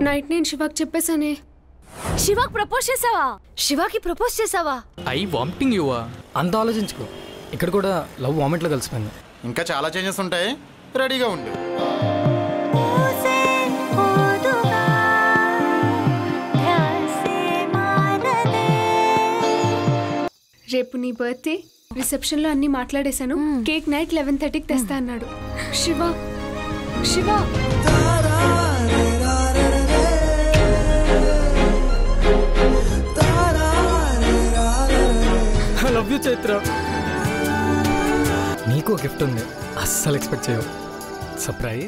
Night నేను శివాకి చెప్పేసానే శివాకి propose చేసావా శివాకి ప్రపోజ్ చేసావా ఐ వామిటింగ్ యువా అంత ఆలోచించుకో ఇక్కడ కూడా లవ్ వామిట్లో కలిసిపోయింది ఇంకా చాలా చేంజెస్ ఉంటాయి రెడీగా ఉండు రేపు నీ బర్త్డే రిసెప్షన్ లో అన్ని మాట్లాడేశాను కేక్ నైట్ లెవెన్ థర్టీకి తెస్తా అన్నాడు Shiva Shiva I love you Chaitra నీకు గిఫ్ట్ ఉంది అస్సలు ఎక్స్పెక్ట్ చేయవు సర్ప్రైజ్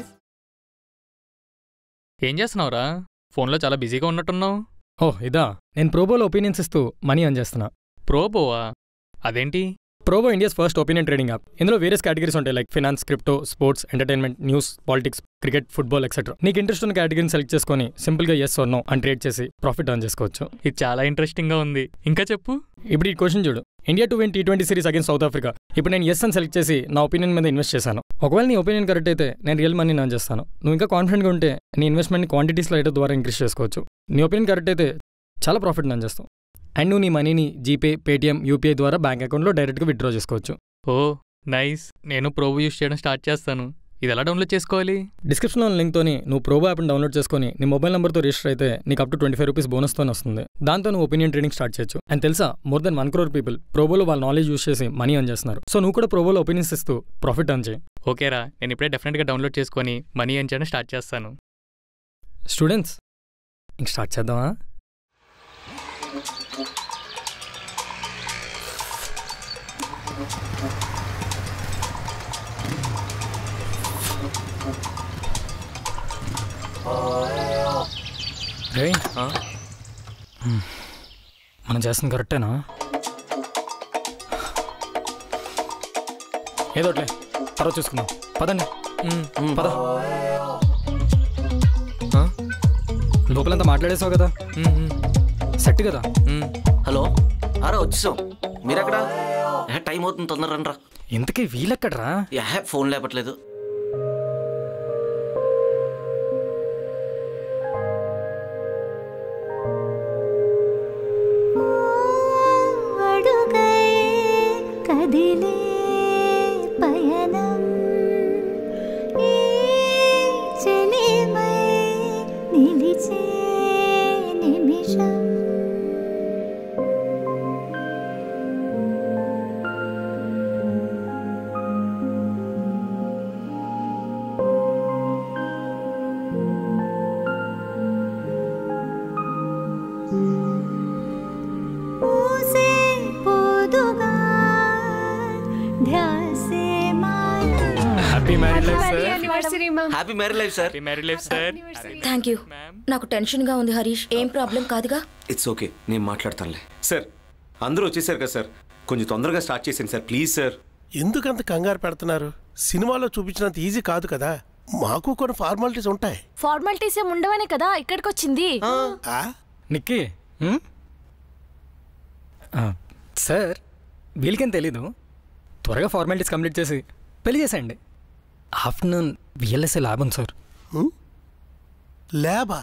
ఏం చేస్తున్నావురా ఫోన్లో చాలా బిజీగా ఉన్నట్టున్నావు ఓ ఇదా నేను ప్రోబోలో ఒపీనియన్స్ ఇస్తూ మనీ అర్న్ చేస్తున్నా ప్రోబోవా అదేంటి Probo India's first opinion trading app ఇందులో వేరియస్ కేటగిరీస్ ఉంటాయి like finance crypto sports entertainment news politics cricket football etcetera నీకు ఇంట్రెస్ట్ ఉన్న కేటగిరీని సెలెక్ట్ చేసుకొని సింపుల్గా ఎస్ ఆర్ నో అని ట్రేడ్ చేసి ప్రాఫిట్ అర్న్ చేసుకోవచ్చు ఇది చాలా ఇంట్రెస్టింగ్గా ఉంది ఇంకా చెప్పు ఇప్పుడు ఈ క్వశ్చన్ చూడు India to win T twenty series against South Africa ఇప్పుడు నేను ఎస్ అని సెలెక్ట్ చేసి నా ఒపీనియన్ మీద ఇన్వెస్ట్ చేశాను ఒకవేళ నీ ఒపీనియన్ కరెక్ట్ అయితే నేను రియల్ మనీ నేను చేస్తాను నువ్వు ఇంకా కాన్ఫిడెంట్గా ఉంటే నీ ఇన్వెస్ట్మెంట్ క్వాంటిటీస్ లైటర్ ద్వారా ఇంక్రీస్ చేసుకోవచ్చు నీ ఒపీనియన్ కరెక్ట్ అయితే చాలా ప్రాఫిట్ నేను చేస్తావు అండ్ నువ్వు నీ మనీని జీపే పేటీఎం యూపీఐ ద్వారా బ్యాంక్ అకౌంట్లో డైరెక్ట్గా విత్డ్రా చేసుకోవచ్చు ఓ నైస్ నేను ప్రోబో యూస్ చేయడం స్టార్ట్ చేస్తాను ఇది ఎలా డౌన్లోడ్ చేసుకోవాలి డిస్క్రిప్షన్లో ఉన్న లింక్తోని నువ్వు ప్రోబో యాప్ని డౌన్లోడ్ చేసుకొని నీ మొబైల్ నెంబర్తో రిజిస్టర్ అయితే నీకు up to twenty five rupees బోనస్తో వస్తుంది దాంతో నువ్వు ఒపీనియన్ ట్రేడింగ్ స్టార్ట్ చేయొచ్చు అండ్ తెలుసా more than one crore people ప్రోబోలో వాళ్ళ నాలెడ్జ్ యూస్ చేసి మనీ అర్న్ చేస్తున్నారు సో నువ్వు కూడా ప్రోబోలో ఒపీనియన్స్ ఇస్తూ ప్రాఫిట్ అర్న్ చేయి ఓకేరా నేను ఇప్పుడే డెఫినెట్గా డౌన్లోడ్ చేసుకొని మనీ ఏం చేయడం స్టార్ట్ చేస్తాను స్టూడెంట్స్ ఇంక స్టార్ట్ చేద్దామా రే హ్మ్. మనం చేస్తుంది కరెక్టేనా ఏదోట్లే తర్వాత చూసుకుందాం పదండి పద లోపలంతా మాట్లాడేసావు కదా సెట్ కదా హలో అరా వచ్చేసాం మీరెక్కడా ఏ, టైం అవుతుంది తొందర రండ్రా ఇంతకీ వీలెక్కడ్రా యా ఫోన్ లేపట్లేదు అడుగై కదిలే పయనం ఈ చెలిమై నిలిచే నిమిషం ఊసే పోదుగా ధ్యాసే మాయ happy married life sir anniversary ma'am happy married life sir married life sir thank you నాకు టెన్షన్గా ఉంది హరీష్ ఏం ప్రాబ్లం కాదుగా ఇట్స్ ఓకే నేను మాట్లాడతానులే సార్ అందరూ వచ్చేసారు కదా సార్ కొంచెం తొందరగా స్టార్ట్ చేసాను సార్ ప్లీజ్ సార్ ఎందుకంత కంగారు పెడుతున్నారు సినిమాలో చూపించినంత ఈజీ కాదు కదా మాకు కొన్ని ఫార్మాలిటీస్ ఉంటాయి ఫార్మాలిటీస్ ఏం ఉండవనే కదా ఇక్కడికి వచ్చింది ఆ? నిక్కీ హ్మ్? ఆ, సార్ వీళ్ళకేం తెలీదు త్వరగా ఫార్మాలిటీస్ కంప్లీట్ చేసి పెళ్లి చేసేయండి ఆఫ్టర్నూన్ విఎల్ఎస్ఏ ల్యాబ్ ఉంది సార్ ల్యాబా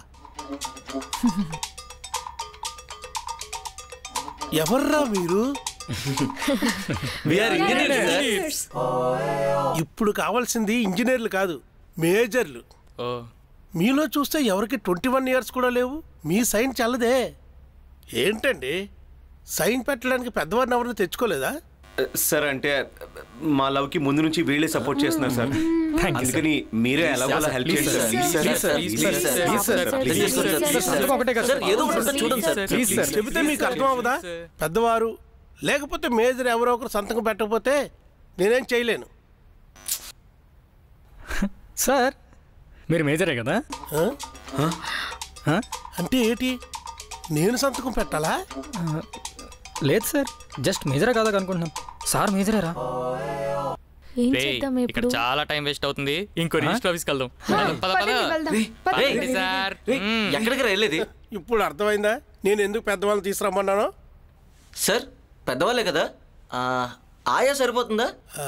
ఎవర్రా మీరు వీఆర్ ఇంజనీర్స్ ఇప్పుడు కావాల్సింది ఇంజనీర్లు కాదు మేజర్లు ఓ మీలో చూస్తే ఎవరికి ట్వంటీ వన్ ఇయర్స్ కూడా లేవు మీ సైన్ చల్లదే ఏంటండి సైన్ పెట్టడానికి పెద్దవారిని ఎవరిని తెచ్చుకోలేదా సార్ అంటే మా లవ్కి ముందు నుంచి వీళ్ళే సపోర్ట్ చేస్తున్నారు సార్ Thank you, అందుకని మీరే ఎలాగోలా హెల్ప్ Please, చేయండి sir. Sir Please, sir. Please sir Please, sir. Please sir Please, sir. Please sir అందరూ ఒకటే కదా సార్ ఏదో ఒకటి ఉంటుంది చూడండి సార్ ప్లీజ్ సార్ చెబితే మీకు అర్థం అవ్వదా పెద్దవారు లేకపోతే మేజర్ ఎవరో ఒకరు సంతకం పెట్టకపోతే నేనేం చేయలేను సార్ మీరు మేజరే కదా ఆ? ఆ? అంటే ఏంటి నేను సంతకం పెట్టాలా లేదు సార్ జస్ట్ మేజరే కాదా అనుకుంటున్నాం సార్ మేజరేరా ఏం రేయ్, చేద్దాం ఇక్కడ ఇప్పుడు చాలా టైం వేస్ట్ అవుతుంది ఇంకో రిజిస్టర్ ఆఫీస్కి వెళ్దాం పద, పద, పద. పదండి వెళ్దాం పదండి సార్ మ్మ్. ఎక్కడికి వెళ్ళేది ఇప్పుడు అర్థమైందా నేను ఎందుకు పెద్దవాళ్ళని తీసుకురమ్మన్నానో సార్ పెద్దవాళ్ళే కదా ఆ, ఆయా సరిపోతుందా ఆ?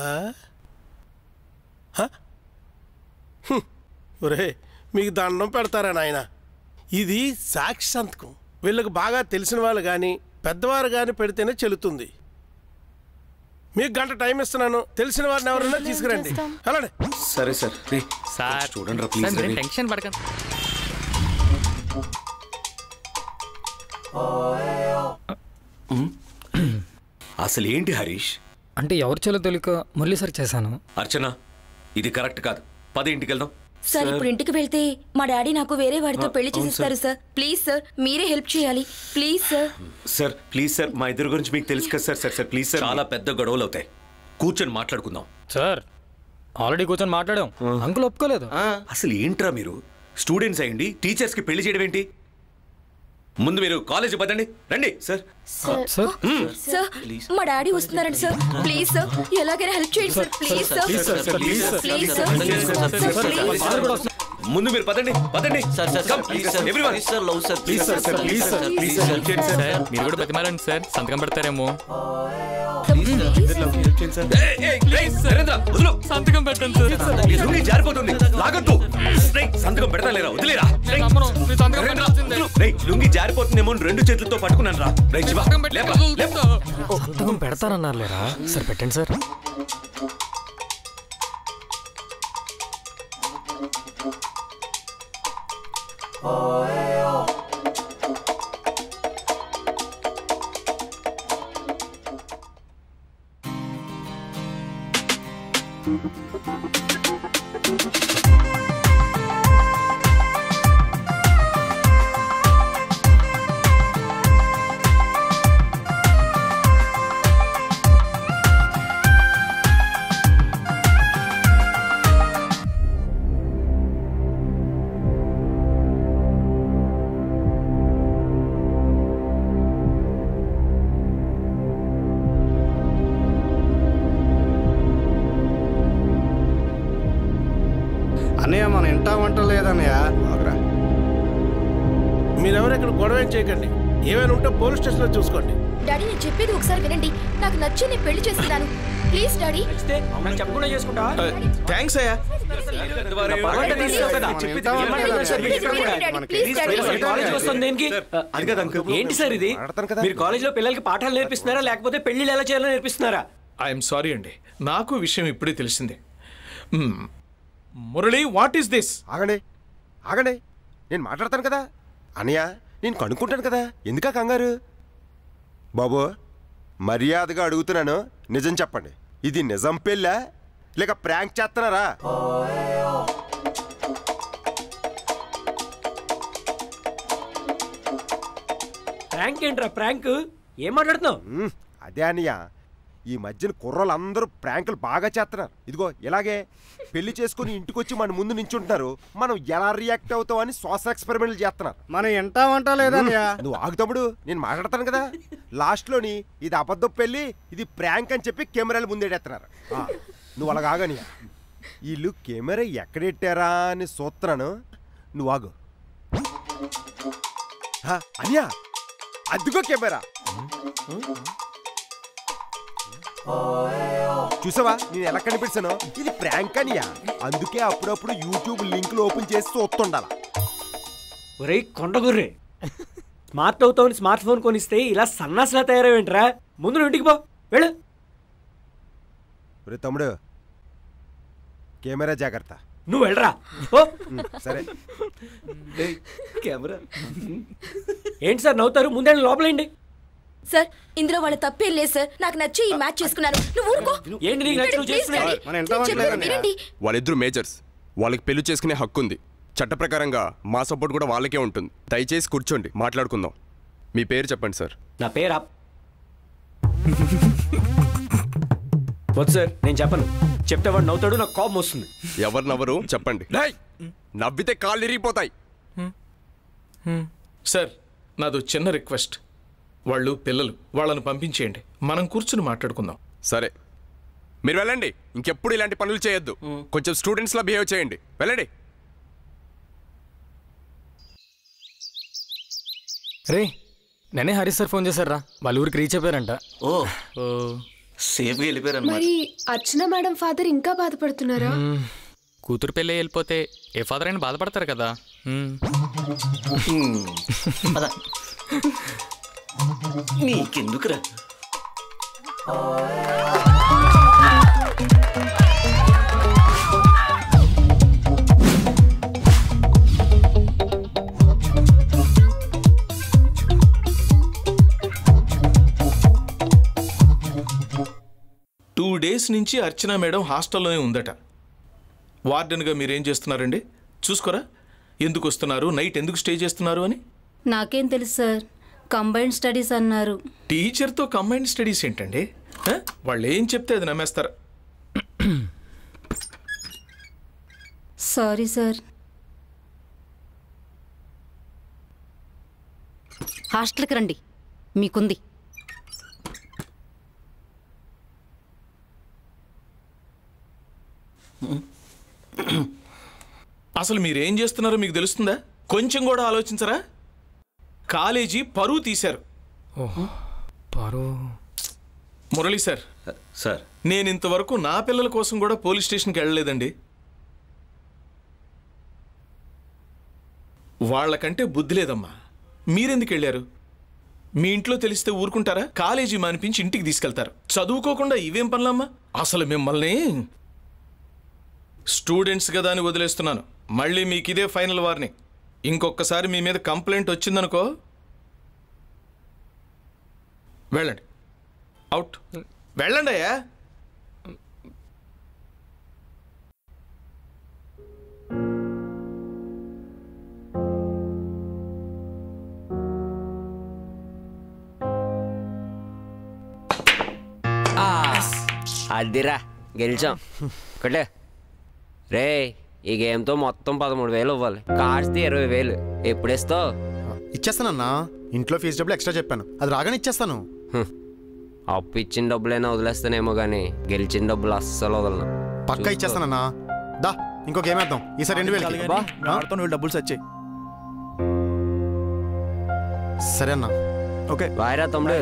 హ? హ్మ్. ఒరే మీకు దండం పెడతారా నాయన ఇది సాక్షి సంతకం వీళ్ళకి బాగా తెలిసిన వాళ్ళు కానీ పెద్దవారు కానీ పెడితేనే చెల్లుతుంది మీకు గంట టైం ఇస్తున్నాను తెలిసిన వారిని ఎవరైనా తీసుకురండి అలానే సరే సార్ రే సార్ చూడండి రా సార్, ప్లీజ్ మీరేం టెన్షన్ పడకండి అసలు ఏంటి హరీష్ అంటే ఎవరు చేలో తెలియక మురళి సార్ చేశాను అర్చన ఇది కరెక్ట్ కాదు పద ఇంటికి వెళ్దాం సార్ ఇప్పుడు ఇంటికి వెళ్తే మా డాడీ నాకు వేరే వాడితో పెళ్లి చేసిస్తారు సార్ ప్లీజ్ సార్ మీరే హెల్ప్ చేయాలి please sir sir please sir మా ఇద్దరు గురించి మీకు తెలుసు కదా sir sir sir please sir చాలా పెద్ద గొడవలు అవుతాయి కూర్చొని మాట్లాడుకుందాం సార్ ఆల్రెడీ కూర్చొని మాట్లాడాం అంకుల్ ఒప్పుకోలేదు అసలు ఏంట్రా మీరు స్టూడెంట్స్ అయ్యండి టీచర్స్కి పెళ్లి చేయడం ఏంటి ముందు మీరు కాలేజీ పదండి రండి సార్ సార్ సార్ సార్ మా డాడీ వస్తున్నారండి సార్ ప్లీజ్ సార్ ఎలాగైనా హెల్ప్ చేయండి sir please sir please sir, sir, please sir. Please sir sir please ముందు మీరు పదండి పదండి sir sir Come, please sir everyone. Please sir love sir please sir sir please sir please sir help చేయండి sir sir మీరు కూడా బతిమాలండి sir సంతకం పెడతారేమో ఏయ్, ఏయ్, రేయ్, నరేంద్ర, వదులు. సంతకం పెట్టండి సార్ ఈ లుంగీ జారిపోతుంది లాగొద్దు రేయ్, సంతకం పెడతా లేరా వదిలేరా రేయ్, నమ్మను, మీరు సంతకం నరేంద్ర, పెట్టాల్సిందే. వదులు. రేయ్, లుంగీ జారిపోతుందేమో అని రెండు చేతులతో పట్టుకున్నాను రా రేయ్, శివ, సంతకం పెట్టి లేపరా, లేపరా. వదులుతా. సంతకం పెడతారన్నారు లేరా సార్ పెట్టండి సార్ అన్నయ్య మన ఇంటా వంట లేదన్నయ్య మీరెవరు ఇక్కడ గొడవ ఏం చేయకండి ఏమైనా ఉంటే పోలీస్ స్టేషన్లో చూసుకోండి డాడీ నేను చెప్పేది ఒకసారి వినండి నాకు నచ్చి నేను పెళ్లి చేస్తున్నాను ప్లీజ్ డాడీ చెప్పకుండా చేసుకుంటా థ్యాంక్స్ అయ్యా ప్లీజ్ డాడీ కాలేజ్ వస్తుంది దేనికి అది కదా అంకుల్ ఏంటి సార్ ఇది మీరు కాలేజ్ లో పిల్లలకి పాఠాలు నేర్పిస్తున్నారా లేకపోతే పెళ్లిళ్ళు ఎలా చేయాలో నేర్పిస్తున్నారా ఐఎమ్ సారీ అండి నాకు విషయం ఇప్పుడే తెలిసిందే మ్మ్. మురళి వాట్ ఈస్ దిస్ ఆగండి ఆగండి నేను మాట్లాడతాను కదా అన్నయ్య నేను కనుక్కుంటాను కదా ఎందుకా కంగారు బాబు మర్యాదగా అడుగుతున్నాను నిజం చెప్పండి ఇది నిజం పెళ్ళా లేక ప్రాంక్ చేస్తున్నారా ప్రాంక్ ఏంట్రా ప్రాంక్ ఏం మాట్లాడుతున్నావు మ్, అదే అన్నయ్య ఈ మధ్యన కుర్రోళ్ళందరూ ప్రాంకులు బాగా చేస్తున్నారు ఇదిగో ఇలాగే పెళ్లి చేసుకుని ఇంటికి వచ్చి మన ముందు నించుంటున్నారు మనం ఎలా రియాక్ట్ అవుతామని సోషల్ ఎక్స్పెరిమెంట్లు చేస్తున్నారు మనం ఎంటా వంట లేదన్నయ్య నువ్వు ఆగు తమ్ముడు నేను మాట్లాడతాను కదా లాస్ట్ లోని ఇది అబద్ధం పెళ్ళి ఇది ప్రాంక్ అని చెప్పి కెమెరాలు ముందేటేస్తున్నారు ఆ, నువ్వు అలాగ ఆగని వీళ్ళు కెమెరా ఎక్కడెట్టారా అని చూస్తున్నాను నువ్వు ఆగు ఆ, అనియా అదిగో కెమెరా చూసావా నేను ఎలా కనిపించాను ఇది ప్రాంక్ అనియా అందుకే అప్పుడప్పుడు యూట్యూబ్ లింకులు ఓపెన్ చేసి చూస్తుండాల ఒరే కొండగుర్రే స్మార్ట్ అవుతావని స్మార్ట్ ఫోన్ కొనిస్తే ఇలా సన్నాసిలా తయారవేంట్రా ముందు నువ్వు ఇంటికి పో వెళ్ళు ఒరే తమ్ముడు కెమెరా జాగ్రత్త నువ్వు వెళ్ళరా ఓ ఉమ్, సరే కెమెరా ఏంటి సార్ నవ్వుతారు ముందే లోపలేండి సార్ ఇందులో వాళ్ళ తప్పేం లేదు సార్ నాకు నచ్చి ఈ మ్యాచ్ చేసుకున్నాను నువ్వు ఊరుకో ఏంటి నీకు నచ్చి నువ్వు ప్లీజ్ చేసుకునేది? డాడీ, మన ఎంత నేను చెప్పేది వంటలేదన్నయ్య. వినండి వాళ్ళిద్దరు మేజర్స్ వాళ్ళకి పెళ్లి చేసుకునే హక్కు ఉంది చట్ట ప్రకారంగా మా సపోర్ట్ కూడా వాళ్ళకే ఉంటుంది దయచేసి కూర్చోండి మాట్లాడుకుందాం మీ పేరు చెప్పండి సార్ నా పేరా వద్దు సార్ నేను చెప్పను చెప్తే వాడు నవ్వుతాడు నాకు కోపం వస్తుంది ఎవరు నవ్వరు చెప్పండి నవ్వితే కాళ్ళు ఇరిగిపోతాయి సార్ నాదో చిన్న రిక్వెస్ట్ వాళ్ళు పిల్లలు వాళ్ళని పంపించేయండి మనం కూర్చుని మాట్లాడుకుందాం సరే మీరు వెళ్ళండి ఇంకెప్పుడు ఇలాంటి పనులు చేయొద్దు కొంచెం స్టూడెంట్స్లా బిహేవ్ చేయండి వెళ్ళండి రే నేనే హరీష్ సార్ ఫోన్ చేశారా వాళ్ళ ఊరికి రీచ్ అయిపోయారంట ఓ ఓ సేఫ్గా వెళ్ళిపోయారు మరి అర్చన మేడం ఫాదర్ ఇంకా బాధపడుతున్నారా కూతురు పెళ్ళి వెళ్ళిపోతే ఏ ఫాదర్ అయినా బాధపడతారు కదా మ్మ్. పద నీకెందుకురా టూ డేస్ నుంచి అర్చన మేడం హాస్టల్లోనే ఉందట వార్డెన్గా మీరేం చేస్తున్నారండి చూసుకోరా ఎందుకు వస్తున్నారు నైట్ ఎందుకు స్టే చేస్తున్నారు అని నాకేం తెలుసు సార్ కంబైన్డ్ స్టడీస్ అన్నారు టీచర్తో కంబైన్డ్ స్టడీస్ ఏంటండి ఆ? వాళ్ళు ఏం చెప్తే అది నమ్మేస్తారు సారీ సార్ హాస్టల్కి రండి మీకుంది అసలు మీరేం చేస్తున్నారో మీకు తెలుస్తుందా కొంచెం కూడా ఆలోచించరా కాలేజీ పరువు తీశారు పరువు మురళి సార్ సార్ నేను ఇంతవరకు నా పిల్లల కోసం కూడా పోలీస్ స్టేషన్కి వెళ్ళలేదండి వాళ్ళకంటే బుద్ధి లేదమ్మా మీరెందుకు వెళ్ళారు మీ ఇంట్లో తెలిస్తే ఊరుకుంటారా కాలేజీ మానిపించి ఇంటికి తీసుకెళ్తారు చదువుకోకుండా ఇవేం పనులమ్మా అసలు మిమ్మల్ని స్టూడెంట్స్ కదా అని వదిలేస్తున్నాను మళ్ళీ మీకు ఇదే ఫైనల్ వార్నింగ్ ఇంకొకసారి మీ మీద కంప్లైంట్ వచ్చిందనుకో వెళ్ళండి అవుట్ వెళ్ళండి అయ్యా అదిరా గెలిచాం కొట్టే రే ఈ గేమ్తో మొత్తం పదమూడు వేలు ఇవ్వాలి కాస్ట్ ఇరవై వేలు ఎప్పుడు ఇస్తావు ఇచ్చేస్తానన్నా ఇంట్లో ఫీజు డబ్బులు ఎక్స్ట్రా చెప్పాను అది రాగానే ఇచ్చేస్తాను అప్పు ఇచ్చిన డబ్బులైనా వదిలేస్తానేమో కానీ గెలిచిన డబ్బులు అస్సలు వదలను పక్కా ఇచ్చేస్తానన్నా దా ఇంకో గేమ్ వేద్దాం ఈసారి రెండు వేలు నువ్వు డబ్బులు సచ్చాయి సరే అన్నా ఓకే వాయరా తమ్ముడు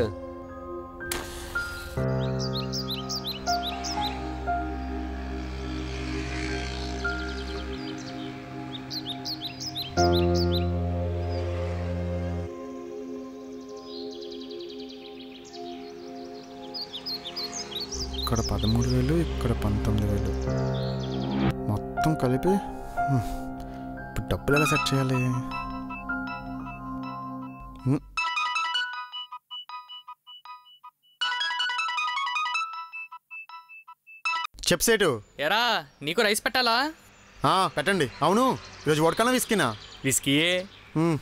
ఇక్కడ పదమూడు వేలు ఇక్కడ పంతొమ్మిది వేలు మొత్తం కలిపి హ్మ్. ఇప్పుడు డబ్బులు ఎలా సెట్ చేయాలి హ్మ్. చెప్పు సేటు ఎరా నీకు రైస్ పెట్టాలా ఆ, పెట్టండి అవును ఈరోజు వడకన్నా విస్కినా విస్కీయే హ్మ్.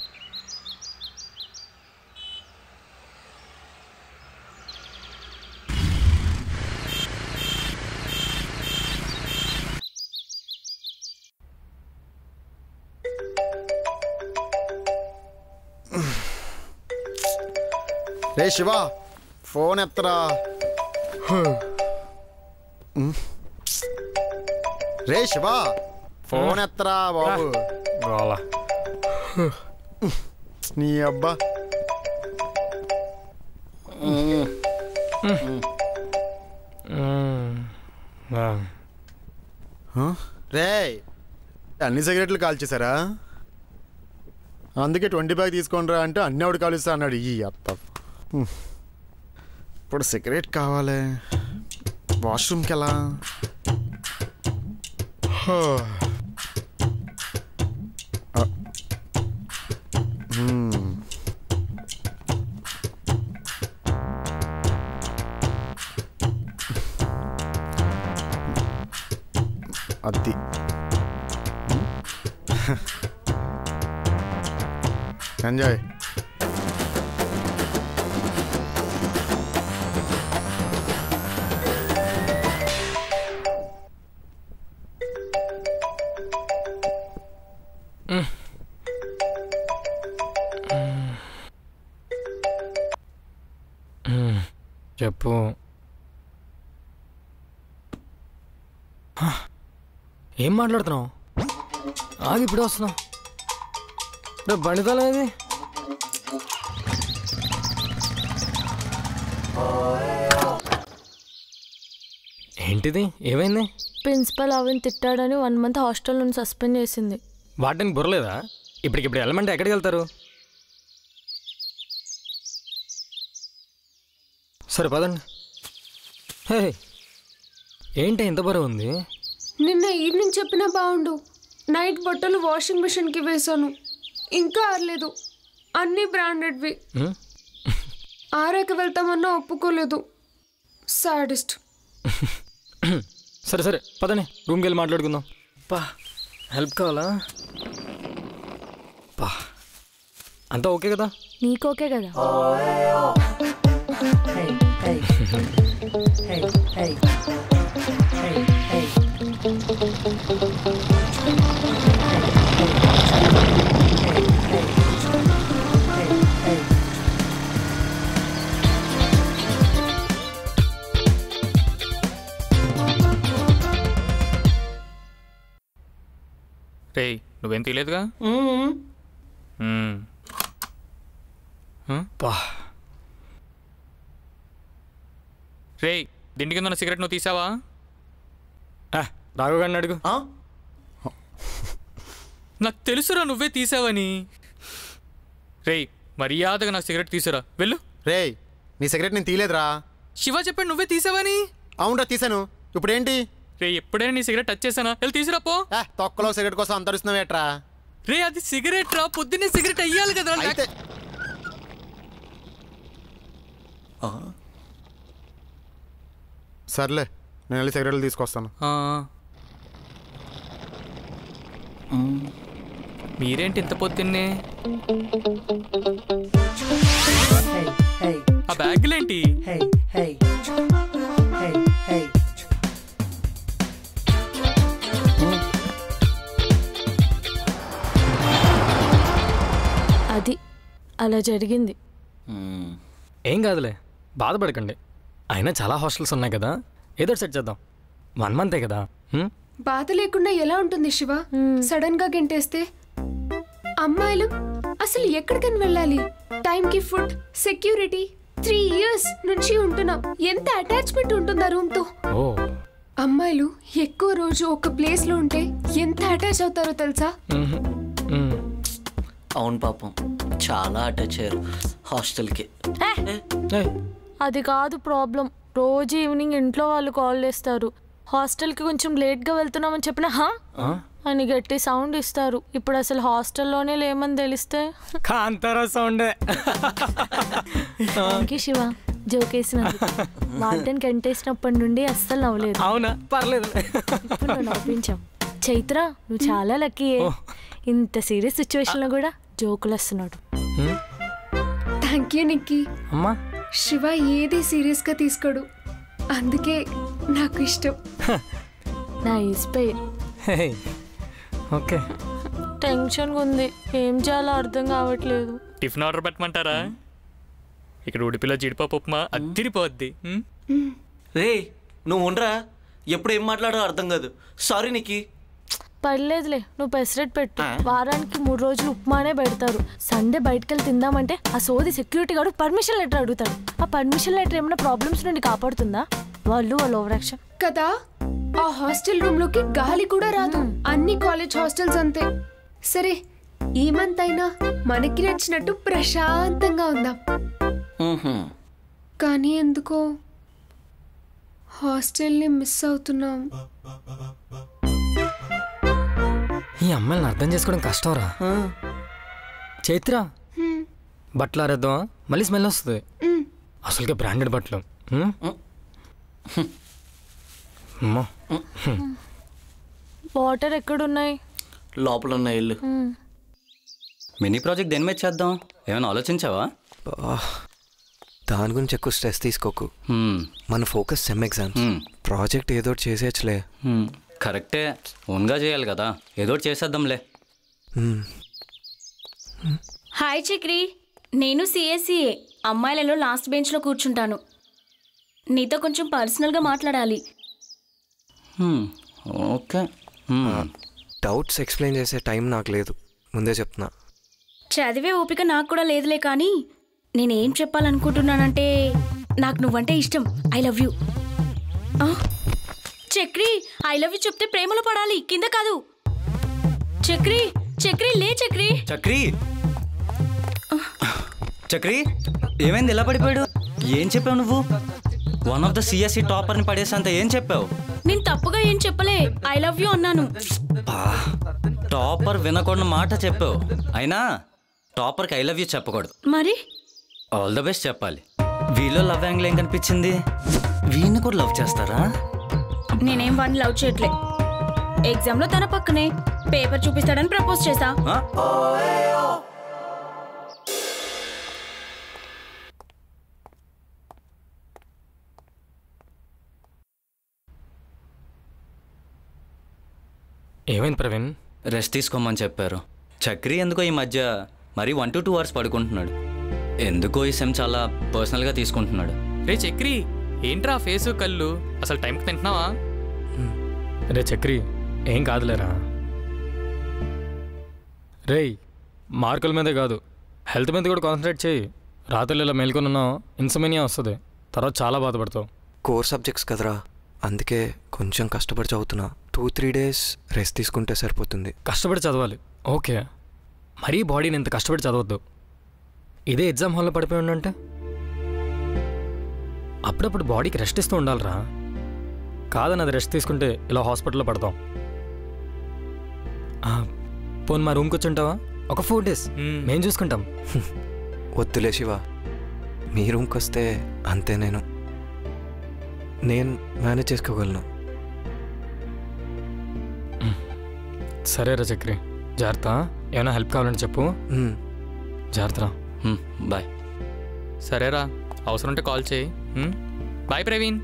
రే శివ ఫోన్ ఎత్తరా హ్మ్. రే శివ ఫోన్ ఎత్తరా బాబు గోలా నీ అబ్బా రే అన్ని సిగరెట్లు కాల్చేశారా అందుకే ట్వంటీ బ్యాగ్ తీసుకోండిరా అంటే అన్ని ఆవిడ కాలుస్తా అన్నాడు ఈ అత్త హ్మ్. ఇప్పుడు సిగరెట్ కావాలి వాష్రూమ్కి ఎలా హో. ఆ. హ్మ్. అది ఎంజాయ్ చెప్పు హ, ఏం మాట్లాడుతున్నావు ఆగి ఇప్పుడు వస్తున్నావు రే బండితలం ఏది ఏంటిది ఏమైంది ప్రిన్సిపల్ అవిన్ తిట్టాడని వన్ మంత్ హాస్టల్ నుండి సస్పెండ్ చేసింది వాటిని బుర్రలేదా ఇప్పటికిప్పుడు వెళ్ళమంటే ఎక్కడికి వెళ్తారు సరే పదండి హే ఏంటి ఇంత బరువు ఉంది నిన్న ఈవినింగ్ చెప్పినా బాగుండు నైట్ బట్టలు వాషింగ్ మిషన్కి వేశాను ఇంకా ఆరలేదు అన్నీ బ్రాండెడ్వి హ్మ్? ఆరాక వెళ్తామన్నా ఒప్పుకోలేదు సాడెస్ట్ సరే సరే పదని రూమ్కి వెళ్ళి మాట్లాడుకుందాం పా హెల్ప్ కావాలా పా అంతా ఓకే కదా నీకోకే కదా రేయ్ నువ్వేం తీయలేదుగా మ్మ్. హ్మ్? రేయ్ దిండి కింద ఉన్న సిగరెట్ నువ్వు తీసావా రాఘవ్ గారిని అడుగు నాకు తెలుసురా నువ్వే తీసావని రేయ్ మర్యాదగా నాకు సిగరెట్ తీసురా వెళ్ళు రేయ్ నీ సిగరెట్ నేను తీయలేదురా శివ చెప్పాడు నువ్వే తీసావని అవునరా తీసాను ఇప్పుడేంటి రే ఎప్పుడైనా నీ సిగరెట్ టచ్ చేశానా వెళ్ళి తీసురా పో తొక్కలో సిగరెట్ కోసం అంతరుస్తున్నావేట్రా రే అది సిగరెట్ రా పొద్దున్నే సిగరెట్ అయ్యాలి కదా అయితే సర్లే నేను వెళ్ళి సిగరెట్లు తీసుకొస్తాను మీరేంటి ఇంత పొద్దున్నే ఆ బ్యాగులేంటి అది అలా జరిగింది ఏం కాదులే బాధపడకండి అయినా చాలా హాస్టల్స్ ఉన్నాయి కదా ఏదో ఒకటి సెట్ చేద్దాం వన్ మంతే కదా హ్మ్? బాధ లేకుండా ఎలా ఉంటుంది శివ సడన్ గా గెంటేస్తే అమ్మాయిలు అసలు ఎక్కడికని వెళ్ళాలి టైంకి ఫుడ్ సెక్యూరిటీ త్రీ ఇయర్స్ నుంచి ఉంటున్నాం ఎంత అటాచ్మెంట్ ఉంటుందా రూమ్ తో ఓ అమ్మాయిలు ఎక్కువ రోజు ఒక ప్లేస్ లో ఉంటే ఎంత అటాచ్ అవుతారో తెలుసా మ్మ్. మ్మ్. అవును పాపం చాలా అటాచ్ అయ్యారు హాస్టల్కి అది కాదు ప్రాబ్లం రోజు ఈవినింగ్ ఇంట్లో వాళ్ళు కాల్ చేస్తారు హాస్టల్కి కొంచెం లేట్గా వెళ్తున్నామని చెప్పిన హా ఆ? అని గట్టి సౌండ్ ఇస్తారు ఇప్పుడు అసలు హాస్టల్లోనే లేమని తెలిస్తే కాంతారా సౌండే థ్యాంక్ యూ శివ జోకేసినందుకు వార్డెన్ కంటేసినప్పటి నుండి అస్సలు నవ్వలేదు అవునా పర్లేదు ఇప్పుడు నువ్వు నవ్వించావు చైత్ర నువ్వు చాలా లక్కీ ఇంత సీరియస్ సిచ్యువేషన్ లో కూడా జోకులు వస్తున్నాడు థ్యాంక్ యూ నిక్కీ అమ్మా శివ ఏది సీరియస్ గా తీసుకోడు అందుకే నాకు ఇష్టం నా ఇన్స్పైర్ హే, ఓకే టెన్షన్గా ఉంది ఏం చేయాలో అర్థం కావట్లేదు టిఫిన్ ఆర్డర్ పెట్టమంటారా ఇక్కడ ఉడిపిలో జీడిపప్పు ఉప్మా అద్దిరిపోద్ది మ్? రే నువ్వు ఉండరా ఎప్పుడు ఏం మాట్లాడో అర్థం కాదు సారీ నీకి పర్లేదులే నువ్వు పెసరెట్ పెట్టు వారానికి మూడు రోజులు ఉప్మానే పెడతారు సండే బయటకు వెళ్ళి తిందామంటే ఆ సోది సెక్యూరిటీ గార్డు పర్మిషన్ లెటర్ అడుగుతాడు ఆ పర్మిషన్ లెటర్ ఏమైనా ప్రాబ్లమ్స్ నుండి కాపాడుతుందా వాళ్ళు వాళ్ళ ఓవర్ యాక్షన్ కదా ఆ హాస్టల్ రూమ్ లోకి గాలి కూడా రాదు అన్ని కాలేజ్ హాస్టల్స్ అంతే సరే ఈ మంత్ అయినా మనకి నచ్చినట్టు ప్రశాంతంగా ఉందాం కానీ ఎందుకో హాస్టల్ని మిస్ అవుతున్నాం ఈ అమ్మాయిని అర్థం చేసుకోవడం కష్టంరా చైత్ర హ్మ్. బట్టలు ఆరేద్దామా మళ్ళీ స్మెల్ వస్తుంది మ్. అసలుకే బ్రాండెడ్ బట్టలు హ్మ్? అమ్మో. వాటర్ ఎక్కడున్నాయి లోపల ఉన్న ఇల్లు మ్. మినీ ప్రాజెక్ట్ దేని మీద చేద్దాం ఏమైనా ఆలోచించావా దాని గురించి ఎక్కువ స్ట్రెస్ తీసుకోకు మన ఫోకస్ సెమ్ ఎగ్జామ్స్ ప్రాజెక్ట్ ఏదో ఒకటి చేసేయచ్చులే హ్మ్, కరెక్టే ఓన్గా చేయాలి కదా ఏదో ఒకటి చేసేద్దాంలే మ్మ్. హాయ్ చక్రి నేను సిఎస్సిఏ అమ్మాయిలలో లాస్ట్ బెంచ్లో కూర్చుంటాను నీతో కొంచెం పర్సనల్గా మాట్లాడాలి హ్మ్, ఓకే హ్మ్. డౌట్స్ ఎక్స్ప్లెయిన్ చేసే టైం నాకు లేదు ముందే చెప్తున్నా చదివే ఓపిక నాకు కూడా లేదులే కానీ నేనేం చెప్పాలనుకుంటున్నానంటే నాకు నువ్వంటే ఇష్టం I love you Chakri I love you చెప్తే ప్రేమలో పడాలి కింద కాదు చక్రి చక్రి లే చక్రి చక్రి చక్రి ఏమైంది ఎలా పడిపోయాడు ఏం చెప్పావు నువ్వు వన్ ఆఫ్ ద సిఎస్సి టాపర్ని పడేసంత ఏం చెప్పావు నేను తప్పుగా ఏం చెప్పలే ఐ లవ్ యూ అన్నాను టాపర్ వినకూడని మాట చెప్పావు అయినా టాపర్కి ఐ లవ్ యూ చెప్పకూడదు మరి ఆల్ ద బెస్ట్ చెప్పాలి వీలో లవ్ యాంగిల్ ఏం కనిపించింది వీని కూడా లవ్ చేస్తారా నేనేం వాడిని లవ్ చేయట్లే ఎగ్జామ్ లో తన పక్కనే పేపర్ చూపిస్తాడని ప్రపోజ్ చేసా ఆ? ఏమైంది ప్రవీణ్ రెస్ట్ తీసుకోమని చెప్పారు చక్రి ఎందుకో ఈ మధ్య మరీ వన్ టు టూ అవర్స్ పడుకుంటున్నాడు ఎందుకో ఈ సెమ్ చాలా పర్సనల్గా తీసుకుంటున్నాడు రే చక్రి ఏంట్రా ఫేసు కళ్ళు అసలు టైంకి తింటున్నావా రే చక్రి ఏం కాదులేరా రేయ్ మార్కుల మీదే కాదు హెల్త్ మీద కూడా కాన్సన్ట్రేట్ చేయి రాత్రులు ఇలా మేల్కొని ఉన్నావు ఇన్సమేనియా వస్తుంది తర్వాత చాలా బాధపడతావు కోర్ సబ్జెక్ట్స్ కదరా అందుకే కొంచెం కష్టపడి చదువుతున్నా టూ త్రీ డేస్ రెస్ట్ తీసుకుంటే సరిపోతుంది కష్టపడి చదవాలి ఓకే మరీ బాడీని ఇంత కష్టపడి చదవద్దు ఇదే ఎగ్జామ్ హాల్లో పడిపోయి ఉండంటే అప్పుడప్పుడు బాడీకి రెస్ట్ ఇస్తూ ఉండాలిరా కాదని అది రెస్ట్ తీసుకుంటే ఇలా హాస్పిటల్లో పడతాం ఆ, పోనీ మా రూమ్కి వచ్చి ఉంటావా ఒక ఫోర్ డేస్ మేము చూసుకుంటాం వద్దులే శివ మీ రూమ్కి వస్తే అంతే నేను నేను మేనేజ్ చేసుకోగలను సరేరా చక్రి జాగ్రత్త ఏమైనా హెల్ప్ కావాలంటే చెప్పు జాగ్రత్త బాయ్ సరేరా అవసరం ఉంటే కాల్ చేయి హ్మ్? బాయ్ ప్రవీణ్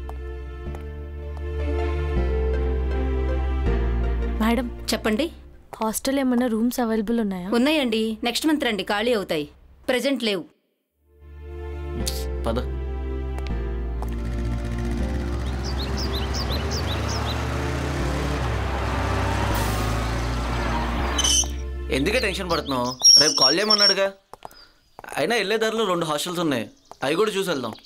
మేడం చెప్పండి హాస్టల్ ఏమైనా రూమ్స్ అవైలబుల్ ఉన్నాయా ఉన్నాయండి నెక్స్ట్ మంత్ రండి ఖాళీ అవుతాయి ప్రెజెంట్ లేవు పద ఎందుకే టెన్షన్ పడుతున్నావు రేపు కాల్ చేయమన్నాడుగా అయినా వెళ్ళే దారిలో రెండు హాస్టల్స్ ఉన్నాయి అవి కూడా చూసి వెళ్దాం